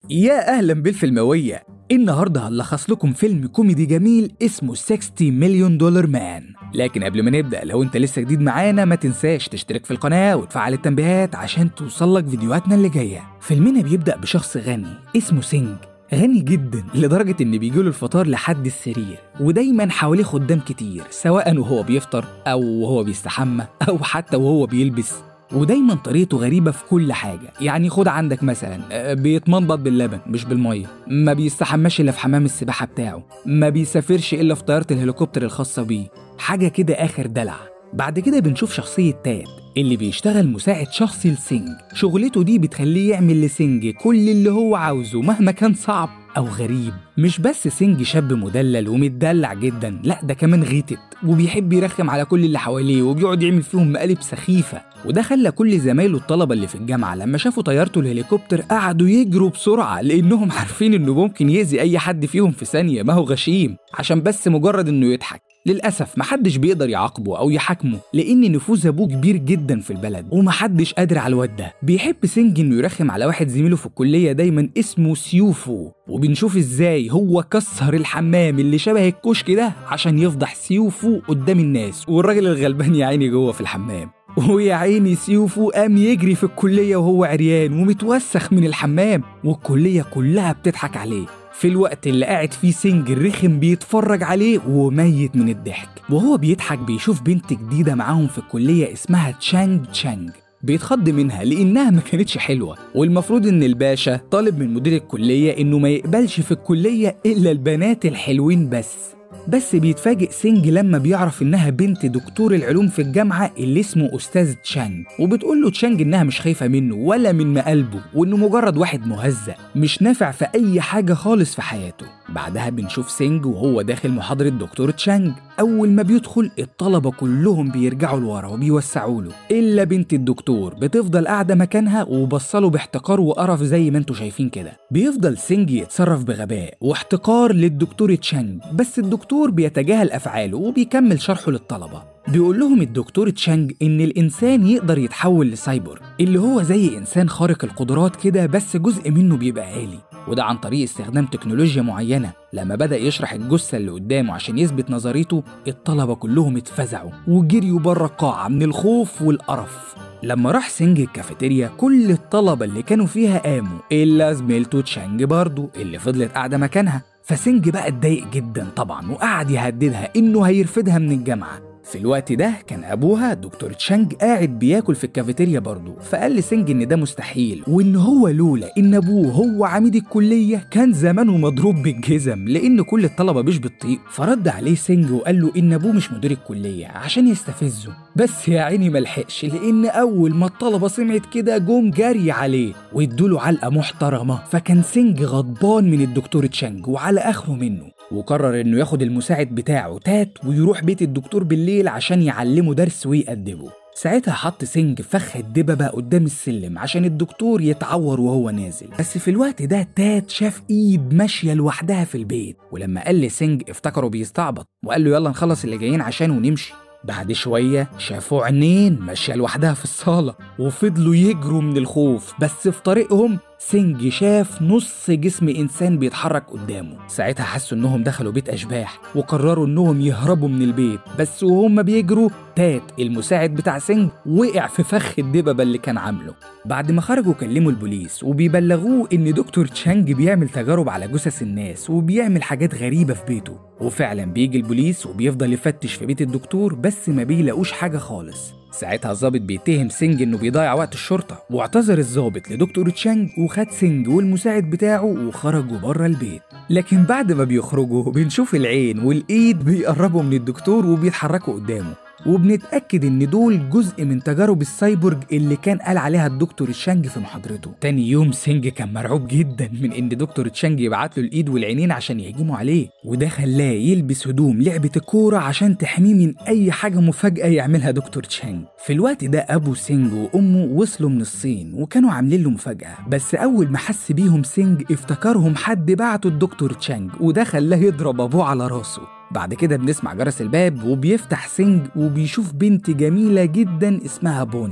يا أهلا بالفيلموية النهاردة هنلخص لكم فيلم كوميدي جميل اسمه 60 مليون دولار مان لكن قبل ما نبدأ لو انت لسه جديد معانا ما تنساش تشترك في القناة وتفعل التنبيهات عشان توصلك فيديوهاتنا اللي جاية فيلمنا بيبدأ بشخص غني اسمه سينج غني جدا لدرجة إن بيجيله الفطار لحد السرير ودايما حواليه خدام كتير سواء وهو بيفطر أو وهو بيستحمى أو حتى وهو بيلبس ودايما طريقته غريبة في كل حاجة يعني خد عندك مثلا آه، بيتمنبط باللبن مش بالمية ما بيستحماش إلا في حمام السباحة بتاعه ما بيسافرش إلا في طيارة الهليكوبتر الخاصة بيه حاجة كده آخر دلع بعد كده بنشوف شخصية تاد اللي بيشتغل مساعد شخصي لسينج شغلته دي بتخليه يعمل لسينج كل اللي هو عاوزه مهما كان صعب أو غريب مش بس سينج شاب مدلل ومتدلع جدا لا ده كمان غيتت وبيحب يرخم على كل اللي حواليه وبيقعد يعمل فيهم مقالب سخيفة وده خلى كل زمايله الطلبة اللي في الجامعة لما شافوا طيارته الهليكوبتر قعدوا يجروا بسرعة لأنهم عارفين إنه ممكن يأذي أي حد فيهم في ثانية ما هو غشيم عشان بس مجرد إنه يضحك للأسف محدش بيقدر يعاقبه أو يحاكمه لأن نفوذ أبوه كبير جدا في البلد ومحدش قادر على الواد ده بيحب سينج إنه يرخم على واحد زميله في الكلية دايما اسمه سيوفو وبنشوف إزاي هو كسر الحمام اللي شبه الكشك ده عشان يفضح سيوفو قدام الناس والراجل الغلبان يا عيني جوه في الحمام ويا عيني سيوفو قام يجري في الكلية وهو عريان ومتوسخ من الحمام والكلية كلها بتضحك عليه في الوقت اللي قاعد فيه سينج الرخم بيتفرج عليه وميت من الضحك وهو بيضحك بيشوف بنت جديدة معاهم في الكلية اسمها تشانج تشانج بيتخض منها لانها ما كانتش حلوه والمفروض ان الباشا طالب من مدير الكليه انه ما يقبلش في الكليه الا البنات الحلوين بس بس بيتفاجئ سينج لما بيعرف انها بنت دكتور العلوم في الجامعه اللي اسمه استاذ تشانج وبتقول له تشانج انها مش خايفه منه ولا من مقلبه وانه مجرد واحد مهزأ مش نافع في اي حاجه خالص في حياته بعدها بنشوف سينج وهو داخل محاضره دكتور تشانج اول ما بيدخل الطلبه كلهم بيرجعوا لورا وبيوسعوا له الا بنت الدكتور بتفضل قاعده مكانها وبصله باحتقار وقرف زي ما انتوا شايفين كده بيفضل سينج يتصرف بغباء واحتقار للدكتور تشانج بس الدكتور بيتجاهل افعاله وبيكمل شرحه للطلبه بيقول لهم الدكتور تشانج إن الإنسان يقدر يتحول لسايبور اللي هو زي إنسان خارق القدرات كده بس جزء منه بيبقى آلي وده عن طريق استخدام تكنولوجيا معينة لما بدأ يشرح الجثة اللي قدامه عشان يثبت نظريته الطلبة كلهم اتفزعوا وجريوا بره القاعة من الخوف والقرف لما راح سينج الكافيتيريا كل الطلبة اللي كانوا فيها قاموا إلا زميلته تشانج برضه اللي فضلت قاعدة مكانها فسينج بقى اتضايق جدا طبعا وقعد يهددها إنه هيرفدها من الجامعة في الوقت ده كان ابوها دكتور تشانج قاعد بياكل في الكافيتيريا برضه فقال لسينج ان ده مستحيل وان هو لولا ان ابوه هو عميد الكليه كان زمانه مضروب بالجزم لان كل الطلبه مش بتطيق فرد عليه سينج وقال له ان ابوه مش مدير الكليه عشان يستفزه بس يا عيني ملحقش لان اول ما الطلبه سمعت كده جم جري عليه وادوله علقه محترمه فكان سينج غضبان من الدكتور تشانج وعلى اخره منه وقرر انه ياخد المساعد بتاعه تات ويروح بيت الدكتور بالليل عشان يعلمه درس ويأدبه ساعتها حط سينج فخ الدببة قدام السلم عشان الدكتور يتعور وهو نازل بس في الوقت ده تات شاف ايد ماشية لوحدها في البيت ولما قال لسينج افتكره بيستعبط وقال له يلا نخلص اللي جايين عشان ونمشي بعد شوية شافوا عينين ماشية لوحدها في الصالة وفضلوا يجروا من الخوف بس في طريقهم سينج شاف نص جسم إنسان بيتحرك قدامه ساعتها حسوا إنهم دخلوا بيت أشباح وقرروا إنهم يهربوا من البيت بس وهم بيجروا تات المساعد بتاع سينج وقع في فخ الدببة اللي كان عامله بعد ما خرجوا كلموا البوليس وبيبلغوه إن دكتور تشانج بيعمل تجارب على جثث الناس وبيعمل حاجات غريبة في بيته وفعلا بيجي البوليس وبيفضل يفتش في بيت الدكتور بس ما بيلاقوش حاجة خالص ساعتها الظابط بيتهم سينج انه بيضيع وقت الشرطه واعتذر الظابط لدكتور تشانج وخد سينج والمساعد بتاعه وخرجوا بره البيت لكن بعد ما بيخرجوا بنشوف العين والايد بيقربوا من الدكتور وبيتحركوا قدامه وبنتأكد إن دول جزء من تجارب السايبورج اللي كان قال عليها الدكتور تشانج في محاضرته. تاني يوم سينج كان مرعوب جدا من إن دكتور تشانج يبعت له الإيد والعينين عشان يهجموا عليه، وده خلاه يلبس هدوم لعبة الكورة عشان تحميه من أي حاجة مفاجأة يعملها دكتور تشانج. في الوقت ده أبو سينج وأمه وصلوا من الصين وكانوا عاملين له مفاجأة، بس أول ما حس بيهم سينج افتكرهم حد بعته الدكتور تشانج وده خلاه يضرب أبوه على راسه. بعد كده بنسمع جرس الباب وبيفتح سينج وبيشوف بنت جميلة جدا اسمها بوني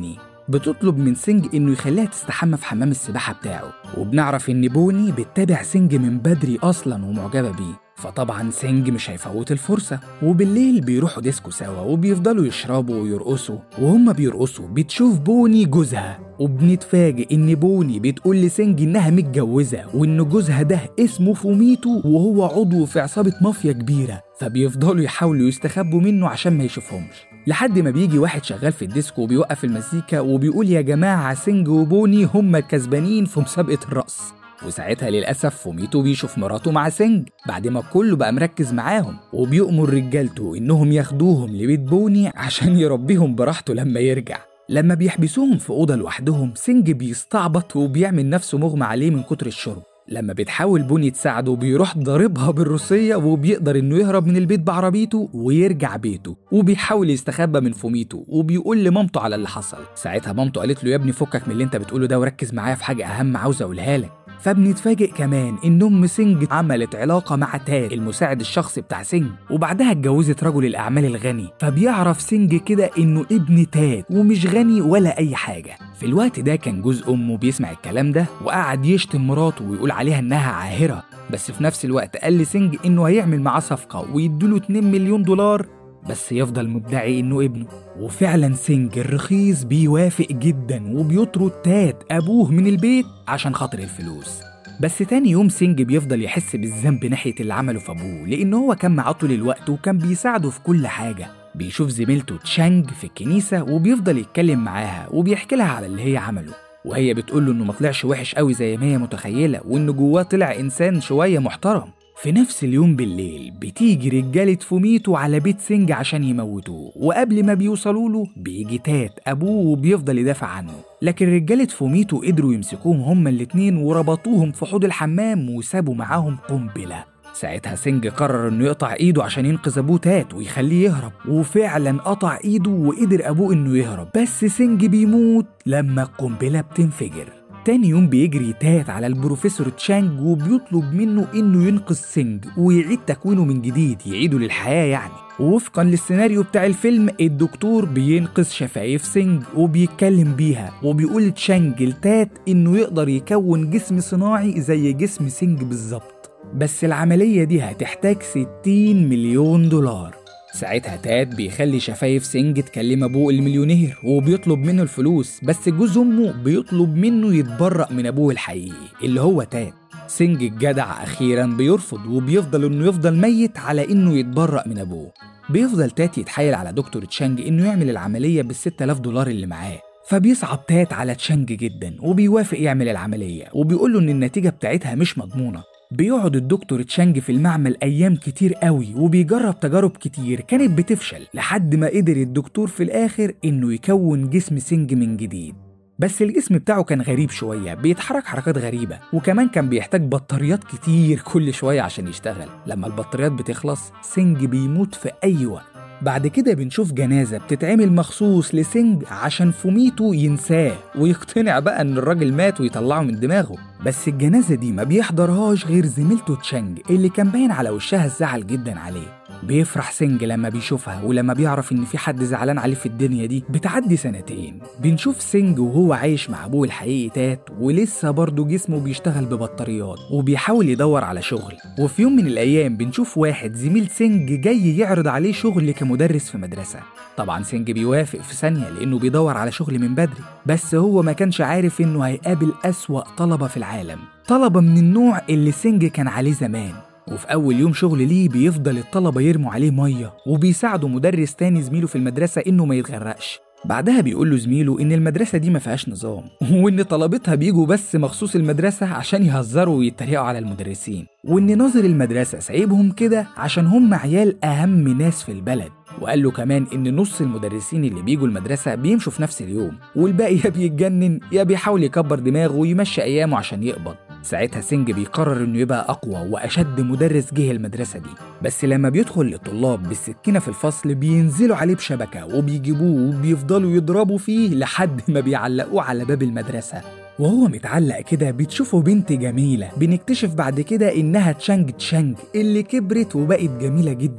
بتطلب من سينج إنه يخليها تستحمى في حمام السباحة بتاعه وبنعرف إن بوني بتتابع سينج من بدري أصلا ومعجبة بيه فطبعا سينج مش هيفوت الفرصة وبالليل بيروحوا ديسكو سوا وبيفضلوا يشربوا ويرقصوا وهما بيرقصوا بتشوف بوني جوزها وبنتفاجئ ان بوني بتقول لسينج انها متجوزة وان جوزها ده اسمه فوميتو وهو عضو في عصابة مافيا كبيرة فبيفضلوا يحاولوا يستخبوا منه عشان ما يشوفهمش لحد ما بيجي واحد شغال في الديسكو وبيوقف المزيكا وبيقول يا جماعة سينج وبوني هما الكسبانين في مسابقة الرقص وساعتها للأسف فوميتو بيشوف مراته مع سينج بعد ما كله بقى مركز معاهم وبيأمر رجالته إنهم ياخدوهم لبيت بوني عشان يربيهم براحته لما يرجع لما بيحبسوهم في أوضة لوحدهم سينج بيستعبط وبيعمل نفسه مغمى عليه من كتر الشرب لما بتحاول بوني تساعده بيروح ضاربها بالروسية وبيقدر انه يهرب من البيت بعربيته ويرجع بيته وبيحاول يستخبى من فوميتو وبيقول لمامته على اللي حصل ساعتها مامته قالت له يا ابني فكك من اللي انت بتقوله ده وركز معايا في حاجة أهم عاوز أقولها لك فبنتفاجئ كمان ان ام سينج عملت علاقه مع تاد المساعد الشخصي بتاع سينج وبعدها اتجوزت رجل الاعمال الغني فبيعرف سينج كده انه ابن تاد ومش غني ولا اي حاجه في الوقت ده كان جوز امه بيسمع الكلام ده وقعد يشتم مراته ويقول عليها انها عاهره بس في نفس الوقت قال لسينج انه هيعمل معاه صفقه ويديله 2 مليون دولار بس يفضل مدعي انه ابنه وفعلا سينج الرخيص بيوافق جدا وبيطرد تات ابوه من البيت عشان خاطر الفلوس بس تاني يوم سينج بيفضل يحس بالذنب ناحية اللي عمله في أبوه لأن هو كان معاه طول الوقت وكان بيساعده في كل حاجة بيشوف زميلته تشانج في الكنيسة وبيفضل يتكلم معاها وبيحكي لها على اللي هي عمله وهي بتقول له إنه ما طلعش وحش قوي زي ما هي متخيلة وإن جواه طلع إنسان شوية محترم في نفس اليوم بالليل بتيجي رجالة فوميتو على بيت سينج عشان يموتوه وقبل ما بيوصلوا له بيجي تات أبوه وبيفضل يدافع عنه لكن رجالة فوميتو قدروا يمسكوهم هما الاتنين وربطوهم في حوض الحمام وسابوا معاهم قنبلة ساعتها سينج قرر انه يقطع ايده عشان ينقذ ابوه تات ويخليه يهرب وفعلا قطع ايده وقدر ابوه انه يهرب بس سينج بيموت لما القنبلة بتنفجر تاني يوم بيجري تات على البروفيسور تشانج وبيطلب منه انه ينقذ سينج ويعيد تكوينه من جديد يعيده للحياة يعني ووفقا للسيناريو بتاع الفيلم الدكتور بينقذ شفايف سينج وبيتكلم بيها وبيقول تشانج لتات انه يقدر يكون جسم صناعي زي جسم سينج بالظبط بس العملية دي هتحتاج 60 مليون دولار ساعتها تاد بيخلي شفايف سينج تكلم ابوه المليونير وبيطلب منه الفلوس بس جوز امه بيطلب منه يتبرأ من ابوه الحقيقي اللي هو تاد سينج الجدع اخيرا بيرفض وبيفضل انه يفضل ميت على انه يتبرأ من ابوه بيفضل تات يتحايل على دكتور تشانج انه يعمل العملية بال 6000 دولار اللي معاه فبيصعب تات على تشانج جدا وبيوافق يعمل العملية وبيقول له ان النتيجة بتاعتها مش مضمونة بيقعد الدكتور تشانج في المعمل أيام كتير قوي وبيجرب تجارب كتير كانت بتفشل لحد ما قدر الدكتور في الآخر إنه يكون جسم سينج من جديد بس الجسم بتاعه كان غريب شوية بيتحرك حركات غريبة وكمان كان بيحتاج بطاريات كتير كل شوية عشان يشتغل لما البطاريات بتخلص سينج بيموت في أي وقت بعد كده بنشوف جنازة بتتعمل مخصوص لسينج عشان فوميتو ينساه ويقتنع بقى ان الراجل مات ويطلعه من دماغه بس الجنازة دي ما بيحضرهاش غير زميلته تشانج اللي كان باين على وشها الزعل جدا عليه بيفرح سينج لما بيشوفها ولما بيعرف ان في حد زعلان عليه في الدنيا دي بتعدي سنتين بنشوف سينج وهو عايش مع ابوه الحقيقي تات ولسه برضه جسمه بيشتغل ببطاريات وبيحاول يدور على شغل وفي يوم من الايام بنشوف واحد زميل سينج جاي يعرض عليه شغل كمدرس في مدرسه طبعا سينج بيوافق في ثانيه لانه بيدور على شغل من بدري بس هو ما كانش عارف انه هيقابل اسوا طلبه في العالم طلبه من النوع اللي سينج كان عليه زمان وفي أول يوم شغل ليه بيفضل الطلبة يرموا عليه مية وبيساعدوا مدرس تاني زميله في المدرسة إنه ما يتغرقش بعدها بيقول له زميله إن المدرسة دي ما فيهاش نظام وإن طلبتها بيجوا بس مخصوص المدرسة عشان يهزروا ويتريقوا على المدرسين وإن ناظر المدرسة سايبهم كده عشان هم عيال أهم ناس في البلد وقال له كمان إن نص المدرسين اللي بيجوا المدرسة بيمشوا في نفس اليوم والباقي يا بيتجنن يا بيحاول يكبر دماغه ويمشي أيامه عشان يقبض ساعتها سينج بيقرر انه يبقى اقوى واشد مدرس جه المدرسه دي بس لما بيدخل للطلاب بالسكينه في الفصل بينزلوا عليه بشبكه وبيجيبوه وبيفضلوا يضربوا فيه لحد ما بيعلقوه على باب المدرسه وهو متعلق كده بتشوفه بنت جميلة بنكتشف بعد كده إنها تشانج تشانج اللي كبرت وبقت جميلة جدا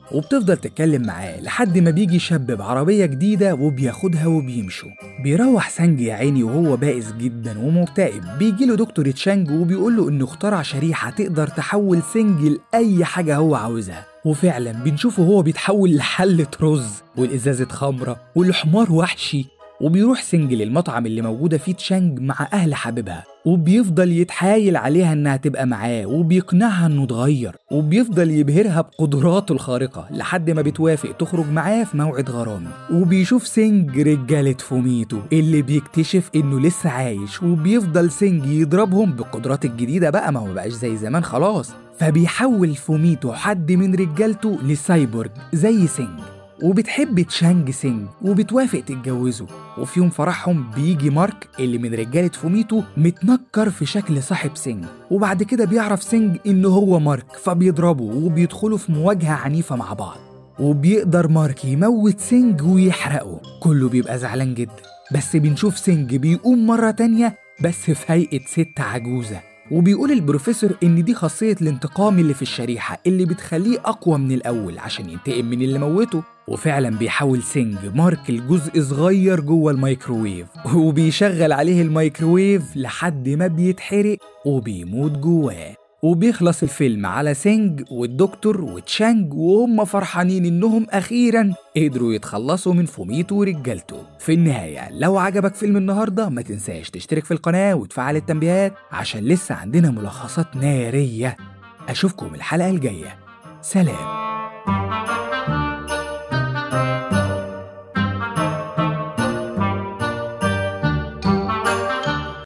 وبتفضل تتكلم معاه لحد ما بيجي شاب بعربية جديدة وبياخدها وبيمشوا بيروح سانج يا عيني وهو بائس جدا ومكتئب بيجي له دكتور تشانج وبيقول له انه اخترع شريحة تقدر تحول سنج لأي حاجة هو عاوزها وفعلا بنشوفه هو بيتحول لحلة رز والإزازة خمرة والحمار وحشي وبيروح سنج للمطعم اللي موجودة فيه تشانج مع أهل حبيبها وبيفضل يتحايل عليها إنها تبقى معاه وبيقنعها إنه اتغير وبيفضل يبهرها بقدراته الخارقة لحد ما بتوافق تخرج معاه في موعد غرامي وبيشوف سنج رجالة فوميتو اللي بيكتشف إنه لسه عايش وبيفضل سنج يضربهم بالقدرات الجديدة بقى ما هو بقاش زي زمان خلاص فبيحول فوميتو حد من رجالته لسايبورج زي سنج وبتحب تشانج سينج وبتوافق تتجوزه وفي يوم فرحهم بيجي مارك اللي من رجالة فوميتو متنكر في شكل صاحب سينج وبعد كده بيعرف سينج إنه هو مارك فبيضربه وبيدخلوا في مواجهة عنيفة مع بعض وبيقدر مارك يموت سينج ويحرقه كله بيبقى زعلان جدا بس بنشوف سينج بيقوم مرة تانية بس في هيئة ست عجوزة وبيقول البروفيسور إن دي خاصية الانتقام اللي في الشريحة اللي بتخليه أقوى من الأول عشان ينتقم من اللي موته وفعلا بيحاول سينج مارك الجزء صغير جوه الميكروويف وبيشغل عليه الميكروويف لحد ما بيتحرق وبيموت جواه وبيخلص الفيلم على سينج والدكتور وتشانج وهم فرحانين انهم اخيرا قدروا يتخلصوا من فوميتو ورجالته في النهاية لو عجبك فيلم النهاردة ما تنساش تشترك في القناة وتفعل التنبيهات عشان لسه عندنا ملخصات نارية اشوفكم الحلقة الجاية سلام